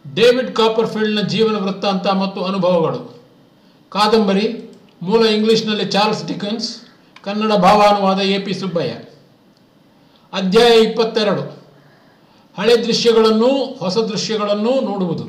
David ಕಾಪರ್ಫೀಲ್ಡ್ನ ಜೀವನ ವೃತ್ತಾಂತ ಮತ್ತು ಅನುಭವಗಳು ಕಾದಂಬರಿ ಮೂಲ ಇಂಗ್ಲಿಷ್ನಲ್ಲಿ ಚಾರ್ಲ್ಸ್ ಡಿಕನ್ಸ್ ಕನ್ನಡ ಭಾವಾನುವಾದ ಎ ಪಿ ಸುಬ್ಬಯ್ಯ ಅಧ್ಯಾಯ ಇಪ್ಪತ್ತೆರಡು ಹಳೆ ದೃಶ್ಯಗಳನ್ನೂ ಹೊಸ ದೃಶ್ಯಗಳನ್ನೂ ನೋಡುವುದು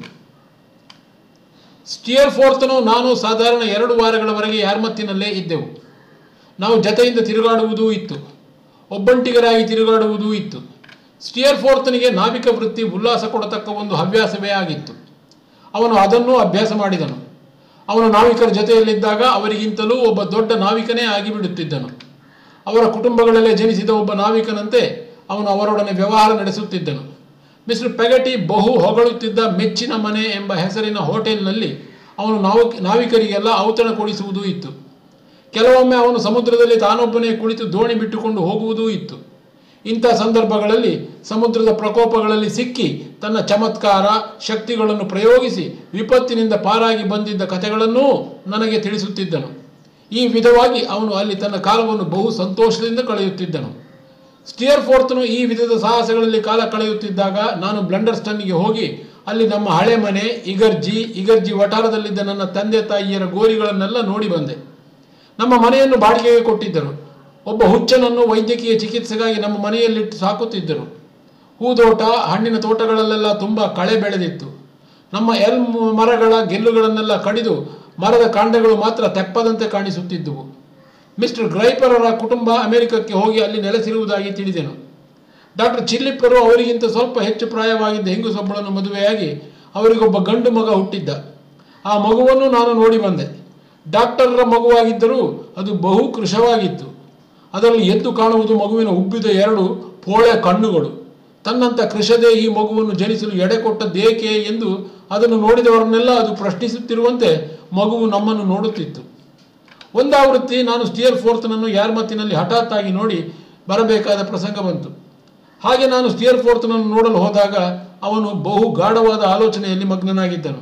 ಸ್ಟಿಯರ್ ಫೋರ್ತನು ನಾನು ಸಾಧಾರಣ ಎರಡು ವಾರಗಳವರೆಗೆ ಯಾರ್ಮತ್ತಿನಲ್ಲೇ ಇದ್ದೆವು ನಾವು ಜತೆಯಿಂದ ತಿರುಗಾಡುವುದೂ ಇತ್ತು ಒಬ್ಬಂಟಿಗರಾಗಿ ತಿರುಗಾಡುವುದೂ ಇತ್ತು ಸ್ಟಿಯರ್ ಫೋರ್ತನಿಗೆ ನಾವಿಕ ವೃತ್ತಿ ಉಲ್ಲಾಸ ಕೊಡತಕ್ಕ ಒಂದು ಹವ್ಯಾಸವೇ ಆಗಿತ್ತು ಅವನು ಅದನ್ನೂ ಅಭ್ಯಾಸ ಮಾಡಿದನು ಅವನು ನಾವಿಕರ ಜೊತೆಯಲ್ಲಿದ್ದಾಗ ಅವರಿಗಿಂತಲೂ ಒಬ್ಬ ದೊಡ್ಡ ನಾವಿಕನೇ ಆಗಿಬಿಡುತ್ತಿದ್ದನು ಅವರ ಕುಟುಂಬಗಳಲ್ಲೇ ಜನಿಸಿದ ಒಬ್ಬ ನಾವಿಕನಂತೆ ಅವನು ಅವರೊಡನೆ ವ್ಯವಹಾರ ನಡೆಸುತ್ತಿದ್ದನು ಮಿಸ್ಟರ್ ಪೆಗಟಿ ಬಹು ಹೊಗಳುತ್ತಿದ್ದ ಮೆಚ್ಚಿನ ಮನೆ ಎಂಬ ಹೆಸರಿನ ಹೋಟೆಲ್ನಲ್ಲಿ ಅವನು ನಾವಿಕ ನಾವಿಕರಿಗೆಲ್ಲ ಔತಣ ಕೊಡಿಸುವುದೂ ಇತ್ತು ಕೆಲವೊಮ್ಮೆ ಅವನು ಸಮುದ್ರದಲ್ಲಿ ತಾನೊಬ್ಬನೇ ಕುಳಿತು ದೋಣಿ ಬಿಟ್ಟುಕೊಂಡು ಹೋಗುವುದೂ ಇತ್ತು ಇಂಥ ಸಂದರ್ಭಗಳಲ್ಲಿ ಸಮುದ್ರದ ಪ್ರಕೋಪಗಳಲ್ಲಿ ಸಿಕ್ಕಿ ತನ್ನ ಚಮತ್ಕಾರ ಶಕ್ತಿಗಳನ್ನು ಪ್ರಯೋಗಿಸಿ ವಿಪತ್ತಿನಿಂದ ಪಾರಾಗಿ ಬಂದಿದ್ದ ಕಥೆಗಳನ್ನೂ ನನಗೆ ತಿಳಿಸುತ್ತಿದ್ದನು ಈ ವಿಧವಾಗಿ ಅವನು ಅಲ್ಲಿ ತನ್ನ ಕಾಲವನ್ನು ಬಹು ಸಂತೋಷದಿಂದ ಕಳೆಯುತ್ತಿದ್ದನು ಸ್ಟಿಯರ್ ಫೋರ್ತನು ಈ ವಿಧದ ಸಾಹಸಗಳಲ್ಲಿ ಕಾಲ ಕಳೆಯುತ್ತಿದ್ದಾಗ ನಾನು ಬ್ಲಂಡರ್ಸ್ಟನ್ನಿಗೆ ಹೋಗಿ ಅಲ್ಲಿ ನಮ್ಮ ಹಳೆ ಮನೆ ಇಗರ್ಜಿ ಇಗರ್ಜಿ ವಠಾರದಲ್ಲಿದ್ದ ನನ್ನ ತಂದೆ ತಾಯಿಯರ ಗೋರಿಗಳನ್ನೆಲ್ಲ ನೋಡಿ ಬಂದೆ ನಮ್ಮ ಮನೆಯನ್ನು ಬಾಡಿಗೆಗೆ ಕೊಟ್ಟಿದ್ದರು ಒಬ್ಬ ಹುಚ್ಚನನ್ನು ವೈದ್ಯಕೀಯ ಚಿಕಿತ್ಸೆಗಾಗಿ ನಮ್ಮ ಮನೆಯಲ್ಲಿಟ್ಟು ಸಾಕುತ್ತಿದ್ದರು ಹೂದೋಟ ಹಣ್ಣಿನ ತೋಟಗಳಲ್ಲೆಲ್ಲ ತುಂಬ ಕಳೆ ಬೆಳೆದಿತ್ತು ನಮ್ಮ ಎಲ್ ಮರಗಳ ಗೆಲ್ಲುಗಳನ್ನೆಲ್ಲ ಕಡಿದು ಮರದ ಕಾಂಡಗಳು ಮಾತ್ರ ತೆಪ್ಪದಂತೆ ಕಾಣಿಸುತ್ತಿದ್ದುವು ಮಿಸ್ಟರ್ ಗ್ರೈಪರರ ಕುಟುಂಬ ಅಮೆರಿಕಕ್ಕೆ ಹೋಗಿ ಅಲ್ಲಿ ನೆಲೆಸಿರುವುದಾಗಿ ತಿಳಿದೆನು ಡಾಕ್ಟರ್ ಚಿಲ್ಲಿಪ್ಪರು ಅವರಿಗಿಂತ ಸ್ವಲ್ಪ ಹೆಚ್ಚು ಪ್ರಾಯವಾಗಿದ್ದ ಹೆಂಗುಸೊಬ್ಬಳನ್ನು ಮದುವೆಯಾಗಿ ಅವರಿಗೊಬ್ಬ ಗಂಡು ಮಗ ಹುಟ್ಟಿದ್ದ ಆ ಮಗುವನ್ನು ನಾನು ನೋಡಿ ಬಂದೆ ಡಾಕ್ಟರರ ಮಗುವಾಗಿದ್ದರೂ ಅದು ಬಹು ಕೃಶವಾಗಿತ್ತು ಅದರಲ್ಲಿ ಎದ್ದು ಕಾಣುವುದು ಮಗುವಿನ ಉಬ್ಬಿದ ಎರಡು ಪೋಳೆ ಕಣ್ಣುಗಳು ತನ್ನಂಥ ಕೃಷದೇ ಈ ಮಗುವನ್ನು ಜನಿಸಲು ಎಡೆ ಕೊಟ್ಟದ್ದೇಕೆ ಎಂದು ಅದನ್ನು ನೋಡಿದವರನ್ನೆಲ್ಲ ಅದು ಪ್ರಶ್ನಿಸುತ್ತಿರುವಂತೆ ಮಗುವು ನಮ್ಮನ್ನು ನೋಡುತ್ತಿತ್ತು ಒಂದಾವೃತ್ತಿ ನಾನು ಸ್ಟಿಯರ್ ಫೋರ್ತನನ್ನು ಯಾರ್ಮತ್ತಿನಲ್ಲಿ ಹಠಾತ್ತಾಗಿ ನೋಡಿ ಬರಬೇಕಾದ ಪ್ರಸಂಗ ಬಂತು ಹಾಗೆ ನಾನು ಸ್ಟಿಯರ್ ಫೋರ್ತನನ್ನು ನೋಡಲು ಹೋದಾಗ ಅವನು ಬಹು ಗಾಢವಾದ ಆಲೋಚನೆಯಲ್ಲಿ ಮಗ್ನನಾಗಿದ್ದನು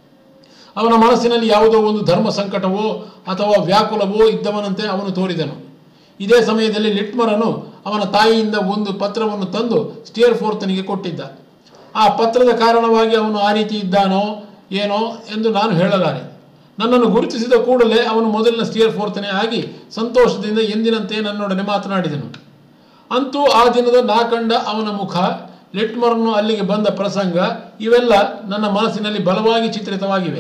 ಅವನ ಮನಸ್ಸಿನಲ್ಲಿ ಯಾವುದೋ ಒಂದು ಧರ್ಮ ಸಂಕಟವೋ ಅಥವಾ ವ್ಯಾಕುಲವೋ ಇದ್ದವನಂತೆ ಅವನು ತೋರಿದನು ಇದೇ ಸಮಯದಲ್ಲಿ ಲಿಟ್ಮರನು ಅವನ ತಾಯಿಯಿಂದ ಒಂದು ಪತ್ರವನ್ನು ತಂದು ಸ್ಟಿಯರ್ ಫೋರ್ತನಿಗೆ ಕೊಟ್ಟಿದ್ದ ಆ ಪತ್ರದ ಕಾರಣವಾಗಿ ಅವನು ಆ ರೀತಿ ಇದ್ದಾನೋ ಏನೋ ಎಂದು ನಾನು ಹೇಳಲಾರೆ ನನ್ನನ್ನು ಗುರುತಿಸಿದ ಕೂಡಲೇ ಅವನು ಮೊದಲಿನ ಸ್ಟಿಯರ್ ಫೋರ್ತನೇ ಆಗಿ ಸಂತೋಷದಿಂದ ಎಂದಿನಂತೆ ನನ್ನೊಡನೆ ಮಾತನಾಡಿದನು ಅಂತೂ ಆ ದಿನದ ನಾ ಕಂಡ ಅವನ ಮುಖ ಲಿಟ್ಮರನ್ನು ಅಲ್ಲಿಗೆ ಬಂದ ಪ್ರಸಂಗ ಇವೆಲ್ಲ ನನ್ನ ಮನಸ್ಸಿನಲ್ಲಿ ಬಲವಾಗಿ ಚಿತ್ರಿತವಾಗಿವೆ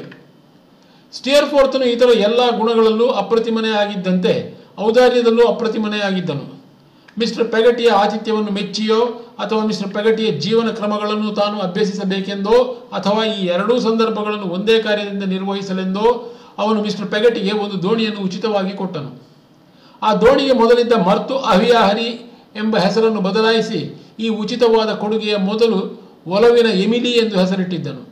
ಸ್ಟಿಯರ್ ಫೋರ್ತನು ಇತರ ಎಲ್ಲ ಗುಣಗಳಲ್ಲೂ ಅಪ್ರತಿಮನೆ ಆಗಿದ್ದಂತೆ ಔದಾರ್ಯದಲ್ಲೂ ಅಪ್ರತಿಮನೆ ಆಗಿದ್ದನು ಮಿಸ್ಟರ್ ಪೆಗಟಿಯ ಆತಿಥ್ಯವನ್ನು ಮೆಚ್ಚಿಯೋ ಅಥವಾ ಮಿಸ್ಟರ್ ಪೆಗಟಿಯ ಜೀವನ ಕ್ರಮಗಳನ್ನು ತಾನು ಅಭ್ಯಸಿಸಬೇಕೆಂದೋ ಅಥವಾ ಈ ಎರಡೂ ಸಂದರ್ಭಗಳನ್ನು ಒಂದೇ ಕಾರ್ಯದಿಂದ ನಿರ್ವಹಿಸಲೆಂದೋ ಅವನು ಮಿಸ್ಟರ್ ಪೆಗಟಿಗೆ ಒಂದು ದೋಣಿಯನ್ನು ಉಚಿತವಾಗಿ ಕೊಟ್ಟನು ಆ ದೋಣಿಗೆ ಮೊದಲಿದ್ದ ಮರ್ತು ಅಹಿಯಾಹರಿ ಎಂಬ ಹೆಸರನ್ನು ಬದಲಾಯಿಸಿ ಈ ಉಚಿತವಾದ ಕೊಡುಗೆಯ ಮೊದಲು ಒಲವಿನ ಎಮಿಲಿ ಎಂದು ಹೆಸರಿಟ್ಟಿದ್ದನು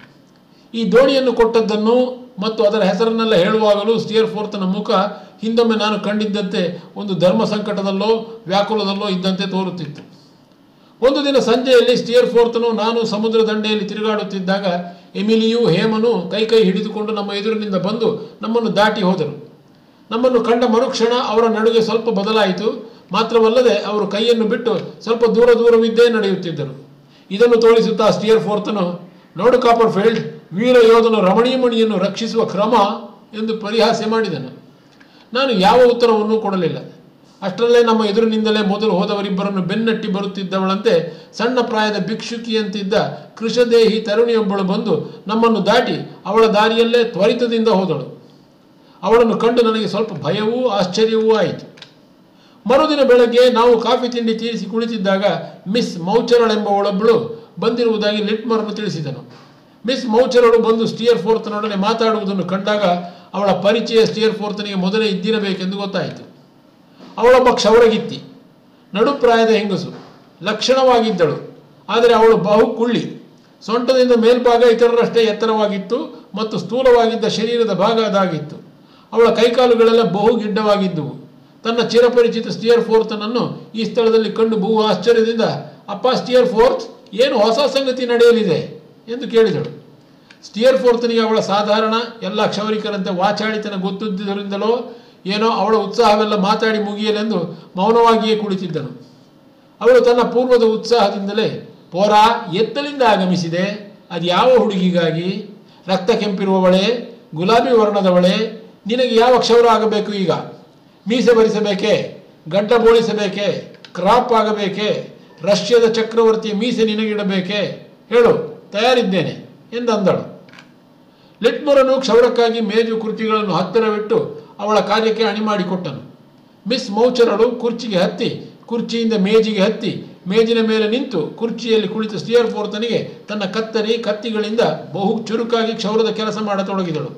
ಈ ದೋಣಿಯನ್ನು ಕೊಟ್ಟದ್ದನ್ನು ಮತ್ತು ಅದರ ಹೆಸರನ್ನೆಲ್ಲ ಹೇಳುವಾಗಲೂ ಸ್ಟಿಯರ್ ಫೋರ್ತನ ಮುಖ ಹಿಂದೊಮ್ಮೆ ನಾನು ಕಂಡಿದ್ದಂತೆ ಒಂದು ಧರ್ಮ ಸಂಕಟದಲ್ಲೋ ವ್ಯಾಕುಲದಲ್ಲೋ ಇದ್ದಂತೆ ತೋರುತ್ತಿತ್ತು ಒಂದು ದಿನ ಸಂಜೆಯಲ್ಲಿ ಸ್ಟಿಯರ್ ಫೋರ್ತನು ನಾನು ಸಮುದ್ರ ದಂಡೆಯಲ್ಲಿ ತಿರುಗಾಡುತ್ತಿದ್ದಾಗ ಎಮಿಲಿಯೂ ಹೇಮನು ಕೈ ಕೈ ಹಿಡಿದುಕೊಂಡು ನಮ್ಮ ಎದುರಿನಿಂದ ಬಂದು ನಮ್ಮನ್ನು ದಾಟಿ ಹೋದರು ನಮ್ಮನ್ನು ಕಂಡ ಮರುಕ್ಷಣ ಅವರ ನಡುವೆ ಸ್ವಲ್ಪ ಬದಲಾಯಿತು ಮಾತ್ರವಲ್ಲದೆ ಅವರು ಕೈಯನ್ನು ಬಿಟ್ಟು ಸ್ವಲ್ಪ ದೂರ ದೂರವಿದ್ದೇ ನಡೆಯುತ್ತಿದ್ದರು ಇದನ್ನು ತೋರಿಸುತ್ತಾ ಸ್ಟಿಯರ್ ಫೋರ್ತನು ನೋಡು ಕಾಪರ್ ಫೀಲ್ಡ್ ವೀರ ಯೋಧನು ರಮಣೀಮಣಿಯನ್ನು ರಕ್ಷಿಸುವ ಕ್ರಮ ಎಂದು ಪರಿಹಾಸ್ಯ ಮಾಡಿದನು ನಾನು ಯಾವ ಉತ್ತರವನ್ನೂ ಕೊಡಲಿಲ್ಲ ಅಷ್ಟರಲ್ಲೇ ನಮ್ಮ ಎದುರಿನಿಂದಲೇ ಮೊದಲು ಹೋದವರಿಬ್ಬರನ್ನು ಬೆನ್ನಟ್ಟಿ ಬರುತ್ತಿದ್ದವಳಂತೆ ಸಣ್ಣ ಪ್ರಾಯದ ಭಿಕ್ಷುಕಿಯಂತಿದ್ದ ಕೃಷದೇಹಿ ತರುಣಿಯೊಬ್ಬಳು ಬಂದು ನಮ್ಮನ್ನು ದಾಟಿ ಅವಳ ದಾರಿಯಲ್ಲೇ ತ್ವರಿತದಿಂದ ಹೋದಳು ಅವಳನ್ನು ಕಂಡು ನನಗೆ ಸ್ವಲ್ಪ ಭಯವೂ ಆಶ್ಚರ್ಯವೂ ಆಯಿತು ಮರುದಿನ ಬೆಳಗ್ಗೆ ನಾವು ಕಾಫಿ ತಿಂಡಿ ತೀರಿಸಿ ಕುಳಿತಿದ್ದಾಗ ಮಿಸ್ ಮೌಚರಳೆಂಬವಳೊಬ್ಬಳು ಬಂದಿರುವುದಾಗಿ ಲಿಟ್ಮರನ್ನು ತಿಳಿಸಿದನು ಮಿಸ್ ಮೌಚರಳು ಬಂದು ಸ್ಟಿಯರ್ ಫೋರ್ತನೊಡನೆ ಮಾತಾಡುವುದನ್ನು ಕಂಡಾಗ ಅವಳ ಪರಿಚಯ ಸ್ಟಿಯರ್ ಫೋರ್ತನಿಗೆ ಮೊದಲೇ ಇದ್ದಿರಬೇಕೆಂದು ಗೊತ್ತಾಯಿತು ಅವಳೊಬ್ಬ ಕ್ಷೌರಗಿತ್ತಿ ನಡುಪ್ರಾಯದ ಹೆಂಗಸು ಲಕ್ಷಣವಾಗಿದ್ದಳು ಆದರೆ ಅವಳು ಬಹು ಕುಳ್ಳಿ ಸೊಂಟದಿಂದ ಮೇಲ್ಭಾಗ ಇತರರಷ್ಟೇ ಎತ್ತರವಾಗಿತ್ತು ಮತ್ತು ಸ್ಥೂಲವಾಗಿದ್ದ ಶರೀರದ ಭಾಗ ಅದಾಗಿತ್ತು ಅವಳ ಕೈಕಾಲುಗಳೆಲ್ಲ ಬಹು ಗಿಡ್ಡವಾಗಿದ್ದುವು ತನ್ನ ಚಿರಪರಿಚಿತ ಸ್ಟಿಯರ್ ಫೋರ್ತನನ್ನು ಈ ಸ್ಥಳದಲ್ಲಿ ಕಂಡು ಬಹು ಆಶ್ಚರ್ಯದಿಂದ ಅಪ್ಪ ಸ್ಟಿಯರ್ ಫೋರ್ತ್ ಏನು ಹೊಸ ಸಂಗತಿ ನಡೆಯಲಿದೆ ಎಂದು ಕೇಳಿದಳು ಸ್ಟಿಯರ್ ಫೋರ್ತನಿಗೆ ಅವಳ ಸಾಧಾರಣ ಎಲ್ಲ ಕ್ಷೌರಿಕರಂತೆ ವಾಚಾಳಿತನ ಗೊತ್ತಿದ್ದುದರಿಂದಲೋ ಏನೋ ಅವಳ ಉತ್ಸಾಹವೆಲ್ಲ ಮಾತಾಡಿ ಮುಗಿಯಲೆಂದು ಮೌನವಾಗಿಯೇ ಕುಳಿತಿದ್ದನು ಅವಳು ತನ್ನ ಪೂರ್ವದ ಉತ್ಸಾಹದಿಂದಲೇ ಪೋರಾ ಎತ್ತಲಿಂದ ಆಗಮಿಸಿದೆ ಅದು ಯಾವ ಹುಡುಗಿಗಾಗಿ ರಕ್ತ ಕೆಂಪಿರುವವಳೆ ಗುಲಾಬಿ ವರ್ಣದವಳೆ ನಿನಗೆ ಯಾವ ಕ್ಷೌರ ಆಗಬೇಕು ಈಗ ಮೀಸೆ ಬರಿಸಬೇಕೇ ಗಡ್ಡ ಬೋಳಿಸಬೇಕೇ ಕ್ರಾಪ್ ಆಗಬೇಕೇ ರಷ್ಯಾದ ಚಕ್ರವರ್ತಿಯ ಮೀಸೆ ನಿನಗಿಡಬೇಕೇ ಹೇಳು ತಯಾರಿದ್ದೇನೆ ಎಂದಂದಳು ಲಿಟ್ಮರನು ಕ್ಷೌರಕ್ಕಾಗಿ ಮೇಜು ಕುರ್ಚಿಗಳನ್ನು ಹತ್ತಿರವಿಟ್ಟು ಅವಳ ಕಾರ್ಯಕ್ಕೆ ಅಣಿ ಮಾಡಿಕೊಟ್ಟನು ಮಿಸ್ ಮೌಚರಳು ಕುರ್ಚಿಗೆ ಹತ್ತಿ ಕುರ್ಚಿಯಿಂದ ಮೇಜಿಗೆ ಹತ್ತಿ ಮೇಜಿನ ಮೇಲೆ ನಿಂತು ಕುರ್ಚಿಯಲ್ಲಿ ಕುಳಿತ ಸ್ಟಿಯರ್ ಫೋರ್ತನಿಗೆ ತನ್ನ ಕತ್ತರಿ ಕತ್ತಿಗಳಿಂದ ಬಹು ಚುರುಕಾಗಿ ಕ್ಷೌರದ ಕೆಲಸ ಮಾಡತೊಡಗಿದಳು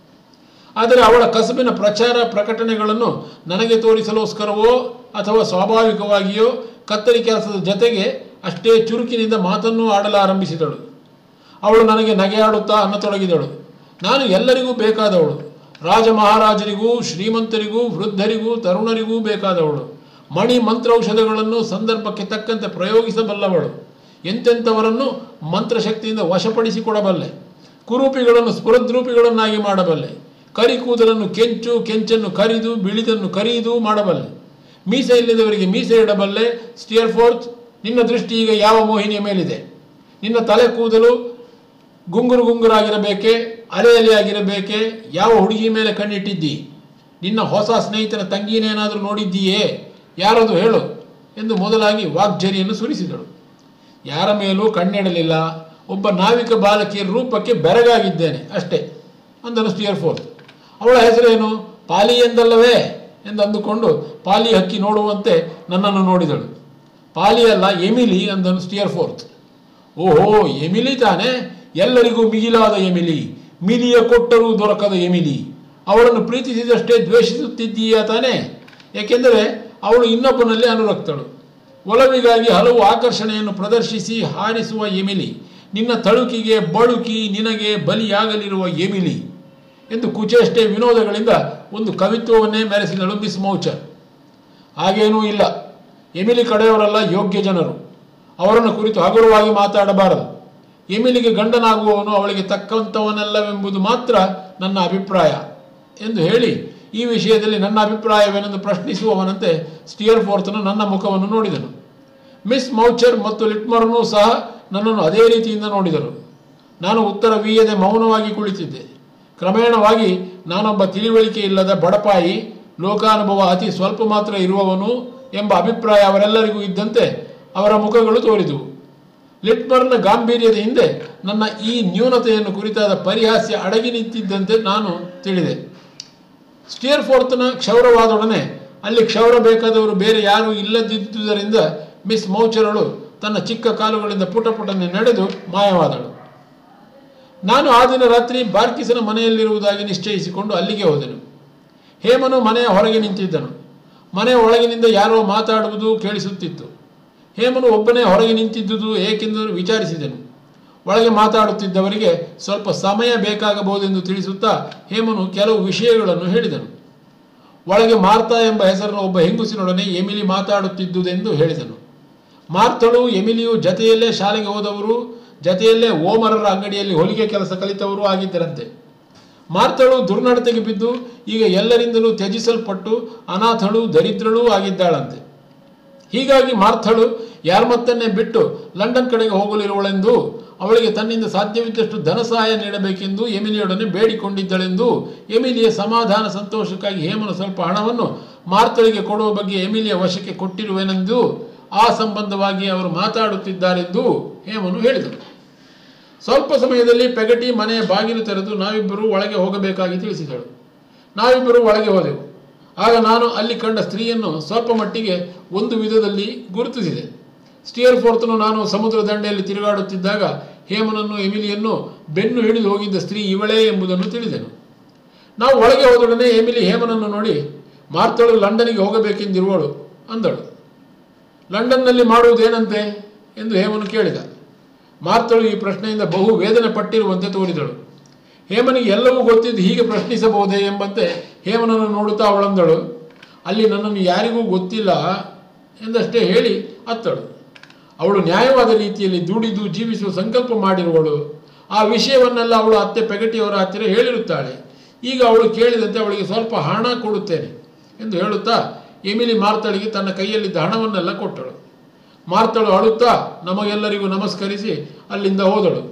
ಆದರೆ ಅವಳ ಕಸುಬಿನ ಪ್ರಚಾರ ಪ್ರಕಟಣೆಗಳನ್ನು ನನಗೆ ತೋರಿಸಲೋಸ್ಕರವೋ ಅಥವಾ ಸ್ವಾಭಾವಿಕವಾಗಿಯೋ ಕತ್ತರಿ ಕೆಲಸದ ಜತೆಗೆ ಅಷ್ಟೇ ಚುರುಕಿನಿಂದ ಮಾತನ್ನೂ ಆಡಲಾರಂಭಿಸಿದಳು ಅವಳು ನನಗೆ ನಗೆಯಾಡುತ್ತಾ ಅನ್ನತೊಡಗಿದಳು ನಾನು ಎಲ್ಲರಿಗೂ ಬೇಕಾದವಳು ರಾಜ ಮಹಾರಾಜರಿಗೂ ಶ್ರೀಮಂತರಿಗೂ ವೃದ್ಧರಿಗೂ ತರುಣರಿಗೂ ಬೇಕಾದವಳು ಮಣಿ ಮಂತ್ರೌಷಧಗಳನ್ನು ಸಂದರ್ಭಕ್ಕೆ ತಕ್ಕಂತೆ ಪ್ರಯೋಗಿಸಬಲ್ಲವಳು ಎಂತೆಂಥವರನ್ನು ಮಂತ್ರಶಕ್ತಿಯಿಂದ ವಶಪಡಿಸಿಕೊಡಬಲ್ಲೆ ಕುರೂಪಿಗಳನ್ನು ಸ್ಫುರದ್ರೂಪಿಗಳನ್ನಾಗಿ ಮಾಡಬಲ್ಲೆ ಕರಿ ಕೂದಲನ್ನು ಕೆಂಚು ಕೆಂಚನ್ನು ಕರಿದು ಬಿಳಿದನ್ನು ಕರಿದು ಮಾಡಬಲ್ಲೆ ಮೀಸೆ ಇಲ್ಲದವರಿಗೆ ಮೀಸೆ ಇಡಬಲ್ಲೆ ಸ್ಟಿಯರ್ ಫೋರ್ತ್ ನಿನ್ನ ದೃಷ್ಟಿ ಈಗ ಯಾವ ಮೋಹಿನಿಯ ಮೇಲಿದೆ ನಿನ್ನ ತಲೆ ಕೂದಲು ಗುಂಗುರು ಗುಂಗುರಾಗಿರಬೇಕೆ ಅಲೆ ಅಲೆಯಾಗಿರಬೇಕೆ ಯಾವ ಹುಡುಗಿ ಮೇಲೆ ಕಣ್ಣಿಟ್ಟಿದ್ದಿ ನಿನ್ನ ಹೊಸ ಸ್ನೇಹಿತನ ತಂಗಿನೇನಾದರೂ ನೋಡಿದ್ದೀಯೇ ಯಾರದು ಹೇಳು ಎಂದು ಮೊದಲಾಗಿ ವಾಗ್ಜರಿಯನ್ನು ಸುರಿಸಿದಳು ಯಾರ ಮೇಲೂ ಕಣ್ಣಿಡಲಿಲ್ಲ ಒಬ್ಬ ನಾವಿಕ ಬಾಲಕಿಯ ರೂಪಕ್ಕೆ ಬೆರಗಾಗಿದ್ದೇನೆ ಅಷ್ಟೇ ಅಂದನು ಸ್ಟಿಯರ್ ಫೋರ್ತ್ ಅವಳ ಹೆಸರೇನು ಪಾಲಿ ಎಂದಲ್ಲವೇ ಎಂದು ಅಂದುಕೊಂಡು ಪಾಲಿ ಹಕ್ಕಿ ನೋಡುವಂತೆ ನನ್ನನ್ನು ನೋಡಿದಳು ಪಾಲಿ ಅಲ್ಲ ಎಮಿಲಿ ಅಂದನು ಸ್ಟಿಯರ್ ಫೋರ್ತ್ ಓಹೋ ಎಮಿಲಿ ತಾನೆ ಎಲ್ಲರಿಗೂ ಮಿಗಿಲಾದ ಎಮಿಲಿ ಮಿಲಿಯ ಕೊಟ್ಟರೂ ದೊರಕದ ಎಮಿಲಿ ಅವಳನ್ನು ಪ್ರೀತಿಸಿದಷ್ಟೇ ದ್ವೇಷಿಸುತ್ತಿದ್ದೀಯಾ ತಾನೆ ಏಕೆಂದರೆ ಅವಳು ಇನ್ನೊಬ್ಬನಲ್ಲಿ ಅನುರಕ್ತಳು ಒಲವಿಗಾಗಿ ಹಲವು ಆಕರ್ಷಣೆಯನ್ನು ಪ್ರದರ್ಶಿಸಿ ಹಾರಿಸುವ ಎಮಿಲಿ ನಿನ್ನ ತಳುಕಿಗೆ ಬಳುಕಿ ನಿನಗೆ ಬಲಿಯಾಗಲಿರುವ ಎಮಿಲಿ ಎಂದು ಕುಚೇಷ್ಟೇ ವಿನೋದಗಳಿಂದ ಒಂದು ಕವಿತ್ವವನ್ನೇ ಮೆರೆಸಿದಳು ಮಿಸ್ ಮೌಚರ್ ಹಾಗೇನೂ ಇಲ್ಲ ಎಮಿಲಿ ಕಡೆಯವರೆಲ್ಲ ಯೋಗ್ಯ ಜನರು ಅವರನ್ನು ಕುರಿತು ಹಗುರವಾಗಿ ಮಾತಾಡಬಾರದು ಎಮಿಲಿಗೆ ಗಂಡನಾಗುವವನು ಅವಳಿಗೆ ತಕ್ಕಂಥವನಲ್ಲವೆಂಬುದು ಮಾತ್ರ ನನ್ನ ಅಭಿಪ್ರಾಯ ಎಂದು ಹೇಳಿ ಈ ವಿಷಯದಲ್ಲಿ ನನ್ನ ಅಭಿಪ್ರಾಯವೇನೆಂದು ಪ್ರಶ್ನಿಸುವವನಂತೆ ಸ್ಟಿಯರ್ ಫೋರ್ತನು ನನ್ನ ಮುಖವನ್ನು ನೋಡಿದನು ಮಿಸ್ ಮೌಚರ್ ಮತ್ತು ಲಿಟ್ಮರ್ನೂ ಸಹ ನನ್ನನ್ನು ಅದೇ ರೀತಿಯಿಂದ ನೋಡಿದರು ನಾನು ಉತ್ತರವೀಯದೆ ಮೌನವಾಗಿ ಕುಳಿತಿದ್ದೆ ಕ್ರಮೇಣವಾಗಿ ನಾನೊಬ್ಬ ತಿಳಿವಳಿಕೆ ಇಲ್ಲದ ಬಡಪಾಯಿ ಲೋಕಾನುಭವ ಅತಿ ಸ್ವಲ್ಪ ಮಾತ್ರ ಇರುವವನು ಎಂಬ ಅಭಿಪ್ರಾಯ ಅವರೆಲ್ಲರಿಗೂ ಇದ್ದಂತೆ ಅವರ ಮುಖಗಳು ತೋರಿದುವು ಲಿಟ್ಮರ್ನ ಗಾಂಭೀರ್ಯದ ಹಿಂದೆ ನನ್ನ ಈ ನ್ಯೂನತೆಯನ್ನು ಕುರಿತಾದ ಪರಿಹಾಸ್ಯ ಅಡಗಿ ನಿಂತಿದ್ದಂತೆ ನಾನು ತಿಳಿದೆ ಸ್ಟಿಯರ್ ಫೋರ್ತನ ಕ್ಷೌರವಾದೊಡನೆ ಅಲ್ಲಿ ಕ್ಷೌರ ಬೇಕಾದವರು ಬೇರೆ ಯಾರೂ ಇಲ್ಲದಿದ್ದುದರಿಂದ ಮಿಸ್ ಮೌಚರಳು ತನ್ನ ಚಿಕ್ಕ ಕಾಲುಗಳಿಂದ ಪುಟ ಪುಟನೆ ನಡೆದು ಮಾಯವಾದಳು ನಾನು ಆ ದಿನ ರಾತ್ರಿ ಬಾರ್ಕಿಸನ ಮನೆಯಲ್ಲಿರುವುದಾಗಿ ನಿಶ್ಚಯಿಸಿಕೊಂಡು ಅಲ್ಲಿಗೆ ಹೋದೆನು ಹೇಮನು ಮನೆಯ ಹೊರಗೆ ನಿಂತಿದ್ದನು ಮನೆಯ ಒಳಗಿನಿಂದ ಯಾರೋ ಮಾತಾಡುವುದು ಕೇಳಿಸುತ್ತಿತ್ತು ಹೇಮನು ಒಬ್ಬನೇ ಹೊರಗೆ ನಿಂತಿದ್ದುದು ಏಕೆಂದು ವಿಚಾರಿಸಿದೆನು ಒಳಗೆ ಮಾತಾಡುತ್ತಿದ್ದವರಿಗೆ ಸ್ವಲ್ಪ ಸಮಯ ಬೇಕಾಗಬಹುದೆಂದು ತಿಳಿಸುತ್ತಾ ಹೇಮನು ಕೆಲವು ವಿಷಯಗಳನ್ನು ಹೇಳಿದನು ಒಳಗೆ ಮಾರ್ತಾ ಎಂಬ ಹೆಸರಿನ ಒಬ್ಬ ಹೆಂಗುಸಿನೊಡನೆ ಎಮಿಲಿ ಮಾತಾಡುತ್ತಿದ್ದುದೆಂದು ಹೇಳಿದನು ಮಾರ್ತಳು ಎಮಿಲಿಯು ಜತೆಯಲ್ಲೇ ಶಾಲೆಗೆ ಹೋದವರು ಜತೆಯಲ್ಲೇ ಓಮರರ ಅಂಗಡಿಯಲ್ಲಿ ಹೊಲಿಗೆ ಕೆಲಸ ಕಲಿತವರು ಆಗಿದ್ದರಂತೆ ಮಾರ್ತಳು ದುರ್ನಡತೆಗೆ ಬಿದ್ದು ಈಗ ಎಲ್ಲರಿಂದಲೂ ತ್ಯಜಿಸಲ್ಪಟ್ಟು ಅನಾಥಳು ದರಿದ್ರಳೂ ಆಗಿದ್ದಾಳಂತೆ ಹೀಗಾಗಿ ಮಾರ್ಥಳು ಯಾರ್ಮತ್ತನ್ನೇ ಬಿಟ್ಟು ಲಂಡನ್ ಕಡೆಗೆ ಹೋಗಲಿರುವಳೆಂದು ಅವಳಿಗೆ ತನ್ನಿಂದ ಸಾಧ್ಯವಿದ್ದಷ್ಟು ಧನ ಸಹಾಯ ನೀಡಬೇಕೆಂದು ಎಮಿಲಿಯೊಡನೆ ಬೇಡಿಕೊಂಡಿದ್ದಳೆಂದು ಎಮಿಲಿಯ ಸಮಾಧಾನ ಸಂತೋಷಕ್ಕಾಗಿ ಹೇಮನು ಸ್ವಲ್ಪ ಹಣವನ್ನು ಮಾರ್ತಳಿಗೆ ಕೊಡುವ ಬಗ್ಗೆ ಎಮಿಲಿಯ ವಶಕ್ಕೆ ಕೊಟ್ಟಿರುವೆನೆಂದು ಆ ಸಂಬಂಧವಾಗಿ ಅವರು ಮಾತಾಡುತ್ತಿದ್ದಾರೆಂದು ಹೇಮನು ಹೇಳಿದರು ಸ್ವಲ್ಪ ಸಮಯದಲ್ಲಿ ಪೆಗಟಿ ಮನೆಯ ಬಾಗಿಲು ತೆರೆದು ನಾವಿಬ್ಬರು ಒಳಗೆ ಹೋಗಬೇಕಾಗಿ ತಿಳಿಸಿದಳು ನಾವಿಬ್ಬರು ಒಳಗೆ ಹೋದೆವು ಆಗ ನಾನು ಅಲ್ಲಿ ಕಂಡ ಸ್ತ್ರೀಯನ್ನು ಸ್ವಲ್ಪ ಮಟ್ಟಿಗೆ ಒಂದು ವಿಧದಲ್ಲಿ ಗುರುತಿಸಿದೆ ಸ್ಟಿಯರ್ ಫೋರ್ತನು ನಾನು ಸಮುದ್ರ ದಂಡೆಯಲ್ಲಿ ತಿರುಗಾಡುತ್ತಿದ್ದಾಗ ಹೇಮನನ್ನು ಎಮಿಲಿಯನ್ನು ಬೆನ್ನು ಹಿಡಿದು ಹೋಗಿದ್ದ ಸ್ತ್ರೀ ಇವಳೇ ಎಂಬುದನ್ನು ತಿಳಿದೆನು ನಾವು ಒಳಗೆ ಹೋದೊಡನೆ ಎಮಿಲಿ ಹೇಮನನ್ನು ನೋಡಿ ಮಾರ್ತಳು ಲಂಡನಿಗೆ ಹೋಗಬೇಕೆಂದಿರುವಳು ಅಂದಳು ಲಂಡನ್ನಲ್ಲಿ ಮಾಡುವುದೇನಂತೆ ಎಂದು ಹೇಮನು ಕೇಳಿದ ಮಾರ್ತಳು ಈ ಪ್ರಶ್ನೆಯಿಂದ ಬಹು ವೇದನೆ ಪಟ್ಟಿರುವಂತೆ ತೋರಿದಳು ಹೇಮನಿಗೆ ಎಲ್ಲವೂ ಗೊತ್ತಿದ್ದು ಹೀಗೆ ಪ್ರಶ್ನಿಸಬಹುದೇ ಎಂಬಂತೆ ಹೇಮನನ್ನು ನೋಡುತ್ತಾ ಅವಳಂದಳು ಅಲ್ಲಿ ನನ್ನನ್ನು ಯಾರಿಗೂ ಗೊತ್ತಿಲ್ಲ ಎಂದಷ್ಟೇ ಹೇಳಿ ಅತ್ತಳು ಅವಳು ನ್ಯಾಯವಾದ ರೀತಿಯಲ್ಲಿ ದುಡಿದು ಜೀವಿಸುವ ಸಂಕಲ್ಪ ಮಾಡಿರುವಳು ಆ ವಿಷಯವನ್ನೆಲ್ಲ ಅವಳು ಅತ್ತೆ ಪೆಗಟಿಯವರ ಹತ್ತಿರ ಹೇಳಿರುತ್ತಾಳೆ ಈಗ ಅವಳು ಕೇಳಿದಂತೆ ಅವಳಿಗೆ ಸ್ವಲ್ಪ ಹಣ ಕೊಡುತ್ತೇನೆ ಎಂದು ಹೇಳುತ್ತಾ ಎಮಿಲಿ ಮಾರ್ತಳಿಗೆ ತನ್ನ ಕೈಯಲ್ಲಿದ್ದ ಹಣವನ್ನೆಲ್ಲ ಕೊಟ್ಟಳು ಮಾರ್ತಳು ಅಳುತ್ತಾ ನಮಗೆಲ್ಲರಿಗೂ ನಮಸ್ಕರಿಸಿ ಅಲ್ಲಿಂದ ಹೋದಳು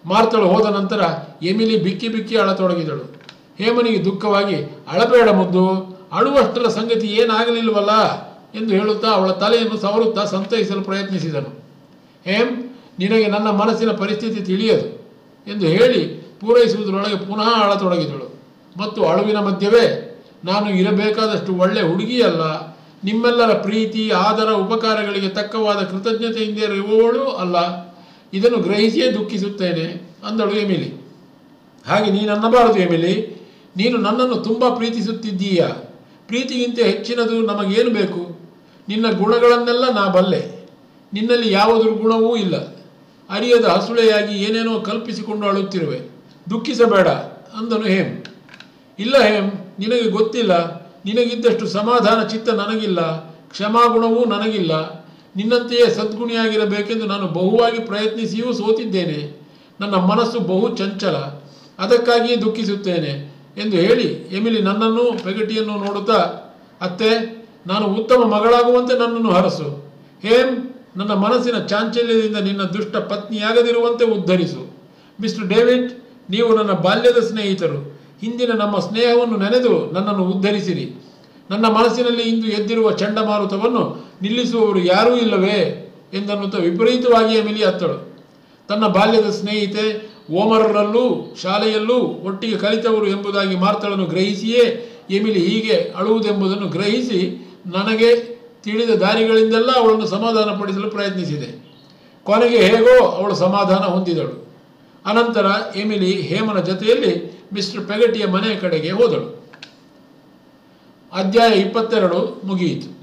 ಮಾರ್ತಳು ಹೋದ ನಂತರ ಎಮಿಲಿ ಬಿಕ್ಕಿ ಬಿಕ್ಕಿ ಅಳತೊಡಗಿದಳು ಹೇಮನಿಗೆ ದುಃಖವಾಗಿ ಅಳಬೇಡ ಮುದ್ದು ಅಳುವಷ್ಟರ ಸಂಗತಿ ಏನಾಗಲಿಲ್ವಲ್ಲ ಎಂದು ಹೇಳುತ್ತಾ ಅವಳ ತಲೆಯನ್ನು ಸವರುತ್ತಾ ಸಂತೈಸಲು ಪ್ರಯತ್ನಿಸಿದನು ಹೇಮ್ ನಿನಗೆ ನನ್ನ ಮನಸ್ಸಿನ ಪರಿಸ್ಥಿತಿ ತಿಳಿಯದು ಎಂದು ಹೇಳಿ ಪೂರೈಸುವುದರೊಳಗೆ ಪುನಃ ಅಳತೊಡಗಿದಳು ಮತ್ತು ಅಳುವಿನ ಮಧ್ಯವೇ ನಾನು ಇರಬೇಕಾದಷ್ಟು ಒಳ್ಳೆ ಹುಡುಗಿಯಲ್ಲ ನಿಮ್ಮೆಲ್ಲರ ಪ್ರೀತಿ ಆದರ ಉಪಕಾರಗಳಿಗೆ ತಕ್ಕವಾದ ಕೃತಜ್ಞತೆಯಿಂದ ಇರುವವಳು ಅಲ್ಲ ಇದನ್ನು ಗ್ರಹಿಸಿಯೇ ದುಃಖಿಸುತ್ತೇನೆ ಅಂದಳು ಎಮಿಲಿ ಹಾಗೆ ನೀನು ಅನ್ನಬಾರದು ಎಮಿಲಿ ನೀನು ನನ್ನನ್ನು ತುಂಬ ಪ್ರೀತಿಸುತ್ತಿದ್ದೀಯ ಪ್ರೀತಿಗಿಂತ ಹೆಚ್ಚಿನದು ನಮಗೇನು ಬೇಕು ನಿನ್ನ ಗುಣಗಳನ್ನೆಲ್ಲ ನಾ ಬಲ್ಲೆ ನಿನ್ನಲ್ಲಿ ಯಾವ ದುರ್ಗುಣವೂ ಇಲ್ಲ ಅರಿಯದ ಹಸುಳೆಯಾಗಿ ಏನೇನೋ ಕಲ್ಪಿಸಿಕೊಂಡು ಅಳುತ್ತಿರುವೆ ದುಃಖಿಸಬೇಡ ಅಂದನು ಹೇಮ್ ಇಲ್ಲ ಹೇಮ್ ನಿನಗೆ ಗೊತ್ತಿಲ್ಲ ನಿನಗಿದ್ದಷ್ಟು ಸಮಾಧಾನ ಚಿತ್ತ ನನಗಿಲ್ಲ ಕ್ಷಮಾಗುಣವೂ ನನಗಿಲ್ಲ ನಿನ್ನಂತೆಯೇ ಸದ್ಗುಣಿಯಾಗಿರಬೇಕೆಂದು ನಾನು ಬಹುವಾಗಿ ಪ್ರಯತ್ನಿಸಿಯೂ ಸೋತಿದ್ದೇನೆ ನನ್ನ ಮನಸ್ಸು ಬಹು ಚಂಚಲ ಅದಕ್ಕಾಗಿಯೇ ದುಃಖಿಸುತ್ತೇನೆ ಎಂದು ಹೇಳಿ ಎಮಿಲಿ ನನ್ನನ್ನು ಪೆಗಟಿಯನ್ನು ನೋಡುತ್ತಾ ಅತ್ತೆ ನಾನು ಉತ್ತಮ ಮಗಳಾಗುವಂತೆ ನನ್ನನ್ನು ಹರಸು ಹೇಮ್ ನನ್ನ ಮನಸ್ಸಿನ ಚಾಂಚಲ್ಯದಿಂದ ನಿನ್ನ ದುಷ್ಟ ಪತ್ನಿಯಾಗದಿರುವಂತೆ ಉದ್ಧರಿಸು ಮಿಸ್ಟರ್ ಡೇವಿಡ್ ನೀವು ನನ್ನ ಬಾಲ್ಯದ ಸ್ನೇಹಿತರು ಹಿಂದಿನ ನಮ್ಮ ಸ್ನೇಹವನ್ನು ನೆನೆದು ನನ್ನನ್ನು ಉದ್ಧರಿಸಿರಿ ನನ್ನ ಮನಸ್ಸಿನಲ್ಲಿ ಇಂದು ಎದ್ದಿರುವ ಚಂಡಮಾರುತವನ್ನು ನಿಲ್ಲಿಸುವವರು ಯಾರೂ ಇಲ್ಲವೇ ಎಂದನ್ನುತ್ತಾ ವಿಪರೀತವಾಗಿ ಎಮಿಲಿ ಅತ್ತಳು ತನ್ನ ಬಾಲ್ಯದ ಸ್ನೇಹಿತೆ ಓಮರರಲ್ಲೂ ಶಾಲೆಯಲ್ಲೂ ಒಟ್ಟಿಗೆ ಕಲಿತವರು ಎಂಬುದಾಗಿ ಮಾರ್ತಳನ್ನು ಗ್ರಹಿಸಿಯೇ ಎಮಿಲಿ ಹೀಗೆ ಅಳುವುದೆಂಬುದನ್ನು ಗ್ರಹಿಸಿ ನನಗೆ ತಿಳಿದ ದಾರಿಗಳಿಂದೆಲ್ಲ ಅವಳನ್ನು ಸಮಾಧಾನಪಡಿಸಲು ಪ್ರಯತ್ನಿಸಿದೆ ಕೊನೆಗೆ ಹೇಗೋ ಅವಳು ಸಮಾಧಾನ ಹೊಂದಿದಳು ಅನಂತರ ಎಮಿಲಿ ಹೇಮನ ಜೊತೆಯಲ್ಲಿ ಮಿಸ್ಟರ್ ಪೆಗಟಿಯ ಮನೆಯ ಕಡೆಗೆ ಹೋದಳು ಅಧ್ಯಾಯ ಇಪ್ಪತ್ತೆರಡು ಮುಗಿಯಿತು